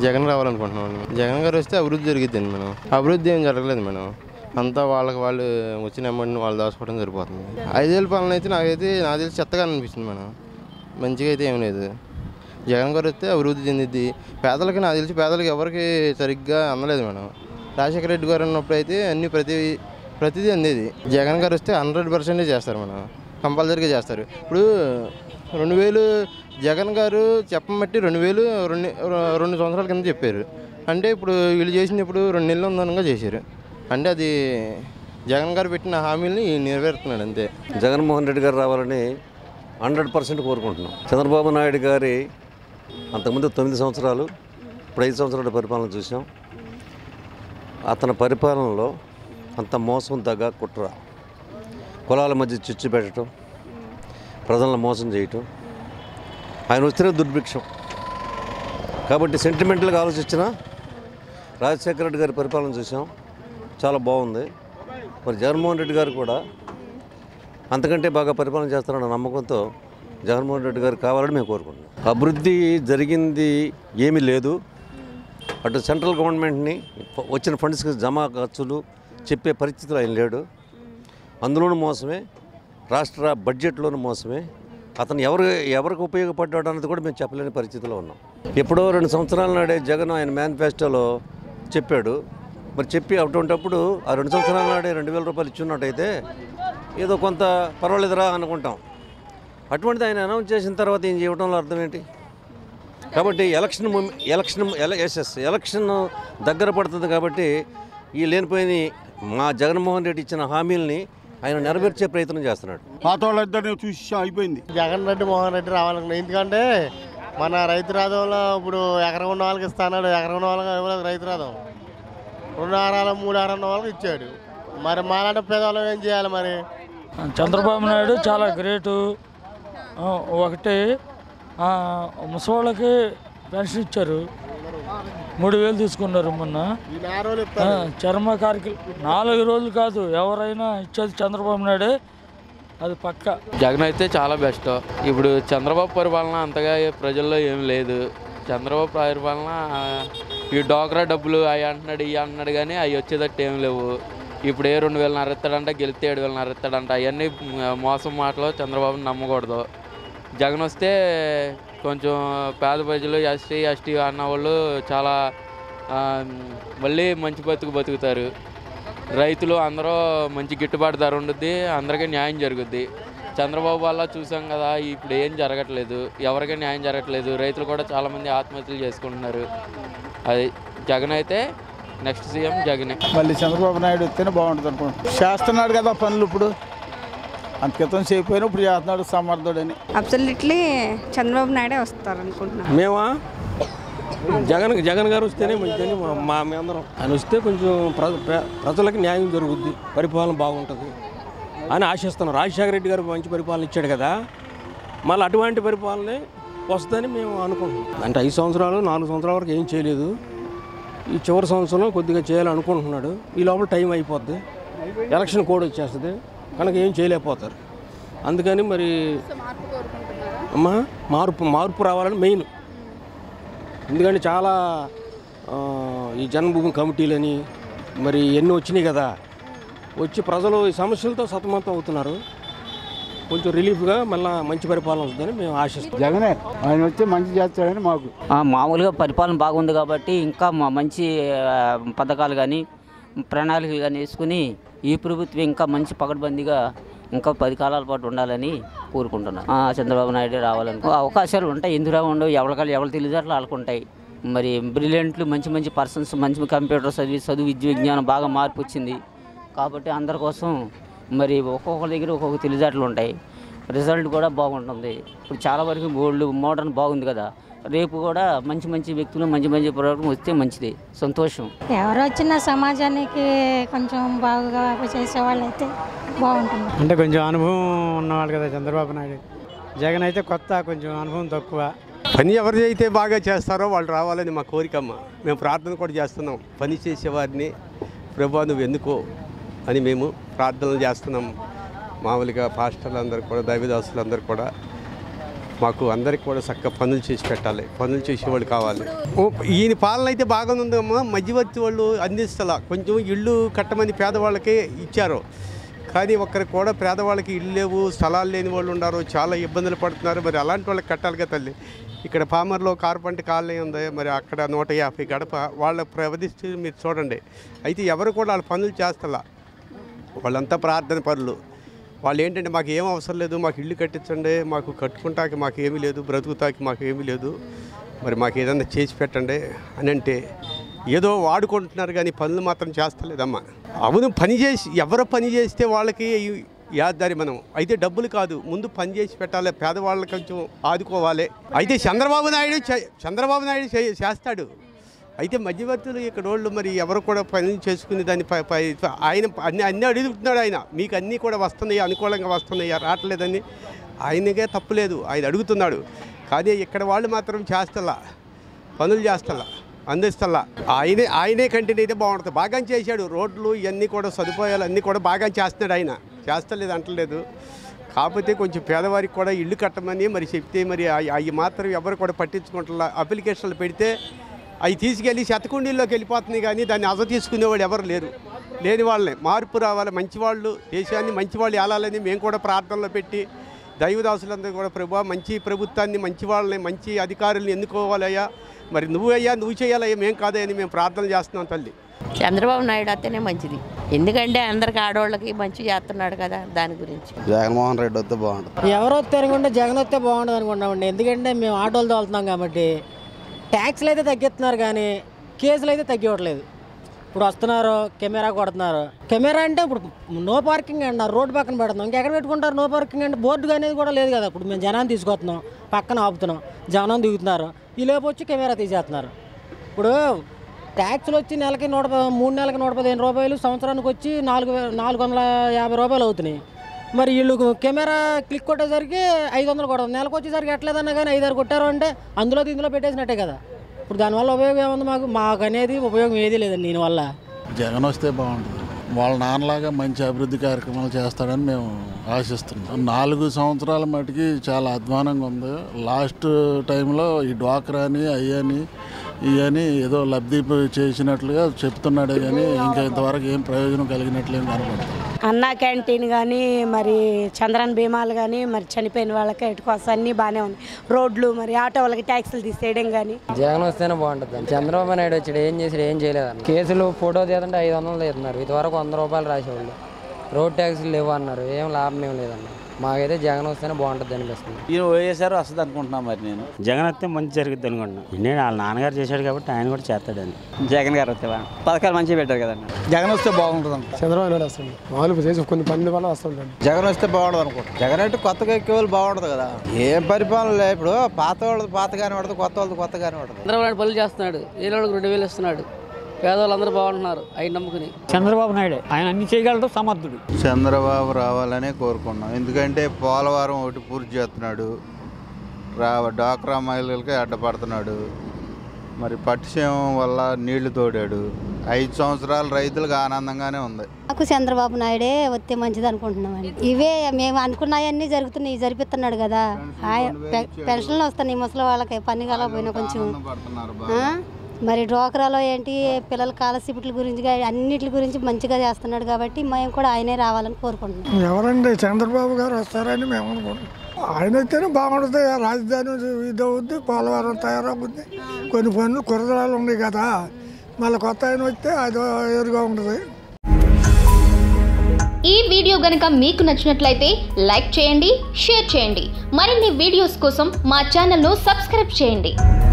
జగన్ రావాలనుకుంటున్నాం జగన్ గారు వస్తే అభివృద్ధి జరిగిద్దండి మనం అభివృద్ధి ఏం జరగలేదు మనం అంతా వాళ్ళకి వాళ్ళు వచ్చిన అమౌంట్ని వాళ్ళు దాచుకోవడం సరిపోతుంది ఐదేళ్ళ పాలన అయితే నాకైతే నాకు తెలిసి చెత్తగా అనిపిస్తుంది మనం మంచిగా అయితే ఏం లేదు జగన్ గారు వస్తే అభివృద్ధి చెందిద్ది పేదలకి నాకు తెలిసి పేదలకి ఎవరికి సరిగ్గా అందలేదు మేడం రాజశేఖర రెడ్డి గారు ఉన్నప్పుడు అయితే అన్ని ప్రతి ప్రతిదీ అందేది జగన్ గారు వస్తే హండ్రెడ్ పర్సెంటే చేస్తారు మనం కంపల్సరీగా చేస్తారు ఇప్పుడు రెండు వేలు జగన్ గారు చెప్పబట్టి రెండు వేలు రెండు రెండు సంవత్సరాల కింద చెప్పారు అంటే ఇప్పుడు వీళ్ళు చేసింది ఇప్పుడు రెండు నెలలు ఉందనగా చేశారు అంటే అది జగన్ గారు పెట్టిన హామీలని నెరవేరుతున్నాడు అంతే జగన్మోహన్ రెడ్డి గారు రావాలని హండ్రెడ్ పర్సెంట్ కోరుకుంటున్నాం చంద్రబాబు నాయుడు గారి అంతకుముందు తొమ్మిది సంవత్సరాలు ఇప్పుడు ఐదు సంవత్సరాల పరిపాలన చూసాం అతని పరిపాలనలో అంత మోసం దగ్గ కుట్ర కులాల మధ్య చిచ్చు పెట్టడం ప్రజలను మోసం చేయటం ఆయన వస్తేనే దుర్భిక్షం కాబట్టి సెంటిమెంటల్గా ఆలోచించిన రాజశేఖర రెడ్డి గారి పరిపాలన చూసాం చాలా బాగుంది మరి జగన్మోహన్ రెడ్డి గారు కూడా అంతకంటే బాగా పరిపాలన చేస్తారన్న నమ్మకంతో జగన్మోహన్ రెడ్డి గారు కావాలని మేము కోరుకుంటున్నాం అభివృద్ధి జరిగింది ఏమీ లేదు అటు సెంట్రల్ గవర్నమెంట్ని ఫ- వచ్చిన ఫండ్స్కి జమ ఖర్చులు చెప్పే పరిస్థితులు ఆయన లేడు అందులోనూ మోసమే రాష్ట్ర బడ్జెట్లోనూ మోసమే అతను ఎవరు ఎవరికి ఉపయోగపడ్డాడు అన్నది కూడా మేము చెప్పలేని పరిస్థితిలో ఉన్నాం ఎప్పుడో రెండు సంవత్సరాల నాడే జగన్ ఆయన మేనిఫెస్టోలో చెప్పాడు మరి చెప్పి అటువంటప్పుడు ఆ రెండు సంవత్సరాల నాడే రెండు వేల రూపాయలు ఇచ్చున్నట్టయితే ఏదో కొంత పర్వాలేదురా అనుకుంటాం అటువంటిది ఆయన అనౌన్స్ చేసిన తర్వాత ఏం చేయడంలో అర్థం ఏంటి కాబట్టి ఎలక్షన్ మూమె- ఎలక్షన్ ఎల ఎస్ఎస్ ఎలక్షన్ దగ్గర పడుతుంది కాబట్టి ఈ లేనిపోయిన మా జగన్మోహన్ రెడ్డి ఇచ్చిన హామీలని ఆయన నెరవేర్చే ప్రయత్నం చేస్తున్నాడు పాత వాళ్ళిద్దరిని చూసి అయిపోయింది జగన్ రెడ్డి మోహన్ రెడ్డి రావాలనుకున్నా ఎందుకంటే మన రైతు రాదంలో ఇప్పుడు ఎకరం ఉన్న వాళ్ళకి ఇస్తాడు ఎకరం ఉన్న వాళ్ళకి ఇవ్వలేదు రైతు రాదం రెండు ఆరాలు మూడు ఆరాలు ఉన్న వాళ్ళకి ఇచ్చాడు మరి మాలాంటి పేదవాళ్ళం ఏం చేయాలి మరి చంద్రబాబు నాయుడు చాలా గ్రేటు ఆ, ఒకటి ఆ, ముసలోళ్ళకి పెన్షన్ ఇచ్చారు మూడు వేలు తీసుకున్నారు మొన్న ఈ నెల రోజులు ఆ, ఇస్తారు చర్మ కార్యక్రమం నాలుగు రోజులు కాదు ఎవరైనా ఇచ్చేది చంద్రబాబు నాయుడే అది పక్క జగన్ అయితే చాలా బెస్ట్ ఇప్పుడు చంద్రబాబు పరిపాలన అంతగా ఏ ప్రజల్లో ఏం లేదు చంద్రబాబు పరిపాలన ఆ, ఈ డోక్రా డబ్బులు అవి అంటున్నాడు ఇవి అంటున్నాడు కానీ అవి వచ్చేటట్టు ఏం లేవు ఇప్పుడు ఏ రెండు వేలు నరెత్తాడంట గెలిస్తే ఏడు వేలు నరెత్తాడంట అవన్నీ మోసం మాటలు చంద్రబాబుని నమ్మకూడదు జగన్ వస్తే కొంచెం పేద ప్రజలు ఎస్టీ ఎస్టీ అన్న వాళ్ళు చాలా ఆ, మళ్ళీ మంచి బతుకు బతుకుతారు రైతులు అందరూ మంచి గిట్టుబాటు ధర ఉండుద్ది అందరికీ న్యాయం జరుగుద్ది చంద్రబాబు వల్ల చూసాం కదా ఇప్పుడు ఏం జరగట్లేదు ఎవరికీ న్యాయం జరగట్లేదు రైతులు కూడా చాలామంది ఆత్మహత్యలు చేసుకుంటున్నారు అది జగన్ అయితే నెక్స్ట్ సీఎం జగనే మళ్ళీ చంద్రబాబు నాయుడు వస్తేనే బాగుంటుంది అనుకుంటున్నాను చేస్తున్నాడు కదా పనులు ఇప్పుడు అంత క్రితం చేయకపోయినా ఇప్పుడు చేస్తున్నాడు సమర్థుడని అబ్సల్యూట్లీ చంద్రబాబు నాయుడే వస్తారు అనుకుంటున్నాను మేమా జగన్ జగన్ గారు వస్తేనే మంచిదని మా- మా మేమందరం ఆయన వస్తే కొంచెం ప్ర ప్ర- ప్రజలకు న్యాయం జరుగుద్ది పరిపాలన బాగుంటుంది అని ఆశిస్తున్నాం రాజశేఖర రెడ్డి గారు మంచి పరిపాలన ఇచ్చాడు కదా మళ్ళీ అటువంటి పరిపాలనే వస్తుందని మేము అనుకుంటున్నాం అంటే ఐదు సంవత్సరాలు నాలుగు సంవత్సరాల వరకు ఏం చేయలేదు ఈ చివరి సంవత్సరంలో కొద్దిగా చేయాలనుకుంటున్నాడు ఈ లోపల టైం అయిపోద్ది ఎలక్షన్ కోడ్ వచ్చేస్తుంది కనుక ఏం చేయలేకపోతారు అందుకని మరి అమ్మా మార్పు మార్పు రావాలని మెయిన్ ఎందుకంటే చాలా ఆ, ఈ జన్మభూమి కమిటీలని మరి ఎన్ని వచ్చినాయి కదా వచ్చి ప్రజలు ఈ సమస్యలతో సతమతం అవుతున్నారు కొంచెం రిలీఫ్గా మళ్ళీ మంచి పరిపాలన వస్తుందని మేము ఆశిస్తాం జగనే ఆయన వస్తే మంచి చేస్తాడని మాకు ఆ, మామూలుగా పరిపాలన బాగుంది కాబట్టి ఇంకా మా మంచి ఆ, పథకాలు కానీ ప్రణాళికలు కానీ వేసుకుని ఈ ప్రభుత్వం ఇంకా మంచి పకడ్బందీగా ఇంకా పది కాలాల పాటు ఉండాలని కోరుకుంటున్నాను ఆ, చంద్రబాబు నాయుడు రావాలని అవకాశాలు ఉంటాయి ఎందుకు ఉండవు ఎవరికాళ్ళు ఎవరు తెలియదు వాళ్ళకు ఉంటాయి మరి బ్రిలియంట్లు మంచి మంచి పర్సన్స్ మంచి కంప్యూటర్ చదివి చదువు విద్య విజ్ఞానం బాగా మార్పు వచ్చింది కాబట్టి అందరి కోసం మరి ఒక్కొక్కరి దగ్గర ఒక్కొక్క తెలివితేటలు ఉంటాయి రిజల్ట్ కూడా బాగుంటుంది ఇప్పుడు చాలా వరకు గోల్డ్ మోడర్న్ బాగుంది కదా రేపు కూడా మంచి మంచి వ్యక్తులు మంచి మంచి ప్రోగ్రాం వస్తే మంచిది సంతోషం ఎవరు వచ్చిన సమాజానికి కొంచెం బాగా చేసేవాళ్ళు అయితే బాగుంటుంది అంటే కొంచెం అనుభవం ఉన్నవాళ్ళు కదా చంద్రబాబు నాయుడు జగన్ అయితే కొత్త కొంచెం అనుభవం తక్కువ పని ఎవరు అయితే బాగా చేస్తారో వాళ్ళు రావాలని మా కోరికమ్మ మేము ప్రార్థన కూడా చేస్తున్నాం పని చేసేవారిని ప్రభా నువ్వు ఎందుకో అని మేము ప్రార్థనలు చేస్తున్నాం మామూలుగా పాస్టర్లు అందరూ కూడా దైవదాసులందరూ కూడా మాకు అందరికి కూడా చక్కగా పనులు చేసి పెట్టాలి పనులు చేసేవాళ్ళు కావాలి ఓ ఈయన పాలన అయితే బాగానే ఉందమ్మా మధ్యవర్తి వాళ్ళు అందిస్తలా కొంచెం ఇల్లు కట్టమని పేదవాళ్ళకే ఇచ్చారు కానీ ఒక్కరికి కూడా పేదవాళ్ళకి ఇల్లు లేవు స్థలాలు లేని వాళ్ళు ఉన్నారు చాలా ఇబ్బందులు పడుతున్నారు మరి అలాంటి వాళ్ళకి కట్టాలిగా తల్లి ఇక్కడ పామర్లో కార్పంటి కాలనీ ఉంది మరి అక్కడ నూట యాభై గడప వాళ్ళ ప్రవధిస్తూ మీరు చూడండి అయితే ఎవరు కూడా వాళ్ళ పనులు చేస్తలా వాళ్ళంతా ప్రార్థన పనులు వాళ్ళు ఏంటంటే మాకు ఏం అవసరం లేదు మాకు ఇల్లు కట్టించండి మాకు కట్టుకుంటాకి మాకు ఏమీ లేదు బ్రతుకుతాకి మాకు ఏమీ లేదు మరి మాకు ఏదైనా చేసి పెట్టండి అని అంటే ఏదో వాడుకుంటున్నారు కానీ పనులు మాత్రం చేస్తలేదమ్మా అవును పని చేసి ఎవరు పని చేస్తే వాళ్ళకి యాదారి మనం అయితే డబ్బులు కాదు ముందు పని చేసి పెట్టాలి పేదవాళ్ళకి కొంచెం ఆదుకోవాలి అయితే చంద్రబాబు నాయుడు చే- చంద్రబాబు నాయుడు చే- చేస్తాడు అయితే మధ్యవర్తులు ఇక్కడ వాళ్ళు మరి ఎవరు కూడా పని చేసుకుని దాన్ని పై- పై- ఆయన అన్ని అన్నీ అడుగుతున్నాడు ఆయన మీకు అన్నీ కూడా వస్తున్నాయి అనుకూలంగా వస్తున్నాయి రావట్లేదని ఆయనకే తప్పులేదు ఆయన అడుగుతున్నాడు కానీ ఇక్కడ వాళ్ళు మాత్రం చేస్తలా పనులు చేస్తలా అందిస్తలా ఆయనే ఆయనే కంటిన్యూ అయితే బాగుంటుంది బాగా చేశాడు రోడ్లు ఇవన్నీ కూడా సదుపాయాలు అన్నీ కూడా బాగా చేస్తున్నాడు ఆయన చేస్తలేదు అంటలేదు కాకపోతే కొంచెం పేదవారికి కూడా ఇల్లు కట్టమని మరి చెప్తే మరి అవి మాత్రం ఎవరు కూడా పట్టించుకుంటారా అప్లికేషన్లు పెడితే అవి తీసుకెళ్ళి శతకుండీల్లోకి వెళ్ళిపోతుంది కానీ దాన్ని అసలు తీసుకునేవాళ్ళు ఎవరు లేరు లేని వాళ్ళని మార్పు రావాలి మంచివాళ్ళు దేశాన్ని మంచివాళ్ళు ఏలాలని మేము కూడా ప్రార్థనలో పెట్టి దైవదాసులందరూ కూడా ప్రభు మంచి ప్రభుత్వాన్ని మంచి వాళ్ళని మంచి అధికారులను ఎన్నుకోవాలయ్యా మరి నువ్వు అయ్యా నువ్వు చేయాలయ్యా మేము కాదయ్యని మేము ప్రార్థన చేస్తున్నాం తల్లి చంద్రబాబు నాయుడు అతనే మంచిది ఎందుకంటే అందరికి ఆడవాళ్ళకి మంచి చేస్తున్నాడు కదా దాని గురించి జగన్మోహన్ రెడ్డి వస్తే బాగుంటుంది ఎవరు వస్తే అనుకుంటే జగన్ వస్తే బాగుంటుంది అనుకుంటామండి ఎందుకంటే మేము ఆటోలు తోలుతున్నాం కాబట్టి ట్యాక్స్లు అయితే తగ్గిస్తున్నారు కానీ కేసులు అయితే తగ్గివ్వట్లేదు ఇప్పుడు వస్తున్నారు కెమెరా కొడుతున్నారు కెమెరా అంటే ఇప్పుడు నో పార్కింగ్ అంటారు రోడ్డు పక్కన పెడుతున్నాం ఇంకెక్కడ పెట్టుకుంటారు నో పార్కింగ్ అంటే బోర్డు అనేది కూడా లేదు కదా ఇప్పుడు మేము జనాన్ని తీసుకొస్తున్నాం పక్కన ఆపుతున్నాం జనం దిగుతున్నారు ఈ లోపు వచ్చి కెమెరా తీసేస్తున్నారు ఇప్పుడు ట్యాక్స్లు వచ్చి నెలకి నూట ప- మూడు నెలలకి నూట పదిహేను రూపాయలు సంవత్సరానికి వచ్చి నాలుగు వే- నాలుగు వందల యాభై రూపాయలు అవుతున్నాయి మరి వీళ్ళు కెమెరా క్లిక్ కొట్టేసరికి ఐదు వందలు కొడతాం నెలకు వచ్చేసరికి ఎట్లేదన్నా కానీ ఐదారు కొట్టారు అంటే అందులో ఇందులో పెట్టేసినట్టే కదా ఇప్పుడు దానివల్ల ఉపయోగం ఏముంది మాకు మాకు అనేది ఉపయోగం ఏదీ లేదండి దీనివల్ల జగన్ వస్తే బాగుంటుంది వాళ్ళ నాన్నలాగా మంచి అభివృద్ధి కార్యక్రమాలు చేస్తాడని మేము ఆశిస్తున్నాం నాలుగు సంవత్సరాల మటుకి చాలా అధ్వానంగా ఉంది లాస్ట్ టైంలో ఈ డ్వాక్రాని అయ్యని ఇవని ఏదో లబ్ధి చేసినట్లుగా చెప్తున్నాడే కానీ ఇంకా ఇంతవరకు ఏం ప్రయోజనం కలిగినట్లేం కనపడుతుంది అన్నా క్యాంటీన్ కానీ మరి చంద్రన్ భీమాలు కానీ మరి చనిపోయిన వాళ్ళకి ఎటుకోసం అన్నీ బాగానే ఉంది రోడ్లు మరి ఆటో వాళ్ళకి ట్యాక్సులు తీసేయడం కానీ జగన్ వస్తేనే బాగుంటుంది చంద్రబాబు నాయుడు వచ్చాడు ఏం చేసాడు ఏం చేయలేదన్న కేసులు ఫోటో తీయాలంటే ఐదు వందలు తీస్తున్నారు ఇదివరకు వంద రూపాయలు రాసేవాళ్ళు రోడ్ ట్యాక్సీలు లేవు అన్నారు ఏం లాభం ఏం లేదన్న మాకైతే జగన్ వస్తేనే బాగుంటుంది అనిపిస్తుంది ఈయన వైఎస్ఆర్ వస్తుంది అనుకుంటున్నాం మరి నేను జగన్ వస్తే మంచి జరుగుతుంది అనుకుంటున్నాను నేను వాళ్ళ నాన్నగారు చేశాడు కాబట్టి ఆయన కూడా చేస్తాడని జగన్ గారు వస్తే బాగా పథకాలు మంచిగా పెట్టారు కదండి జగన్ వస్తే బాగుంటుంది చంద్రబాబు నాయుడు వస్తుంది మామూలు చేసి కొన్ని పనుల వల్ల వస్తుంటాడు జగన్ వస్తే బాగుంటుంది అనుకుంటా జగన్ అంటే కొత్తగా ఎక్కే వాళ్ళు బాగుంటుంది కదా ఏం పరిపాలన లే ఇప్పుడు పాత వాళ్ళది పాతగానే పడుతుంది కొత్త వాళ్ళది కొత్తగానే పడుతుంది చంద్రబాబు నాయుడు పనులు చేస్తున్నాడు ఏళ్ళకి రెండు వేలు ఇస్తున్నాడు పేదవాళ్ళందరూ బాగుంటున్నారు ఆయన నమ్ముకుని చంద్రబాబు నాయుడు ఆయన అన్ని చేయగలడు సమర్థుడు చంద్రబాబు రావాలనే కోరుకున్నాం ఎందుకంటే పోలవరం ఒకటి పూర్తి చేస్తున్నాడు రా డాక్రా మహిళలకి అడ్డపడుతున్నాడు మరి పట్టిసీమ వల్ల నీళ్లు తోడాడు ఐదు సంవత్సరాలు రైతులకు ఆనందంగానే ఉంది నాకు చంద్రబాబు నాయుడే వస్తే మంచిది అనుకుంటున్నామండి ఇవే మేము అనుకున్నాయన్నీ జరుగుతున్నాయి జరిపిస్తున్నాడు కదా ఆయ- పె- పెన్షన్లు వస్తున్నాయి ముసలి వాళ్ళకి పని పోయినా కొంచెం ఆ? మరి డ్వాక్రాలో ఏంటి పిల్లల స్కాలర్షిప్ల గురించి గా- అన్నిటి గురించి మంచిగా చేస్తున్నాడు కాబట్టి మేము కూడా ఆయనే రావాలని కోరుకుంటున్నాం ఎవరండి చంద్రబాబు గారు వస్తారని మేము అనుకుంటున్నాం ఆయన అయితేనే బాగుంటుంది ఆ రాజధాని ఇది అవుద్ది పోలవరం తయారవుద్ది కొన్ని పనులు కురదరాలు ఉన్నాయి కదా మళ్ళీ కొత్త ఆయన వస్తే అది ఎదురుగా ఉంటుంది ఈ వీడియో గనక మీకు నచ్చినట్లయితే లైక్ చేయండి షేర్ చేయండి మరిన్ని వీడియోస్ కోసం మా ఛానల్ను సబ్స్క్రైబ్ చేయండి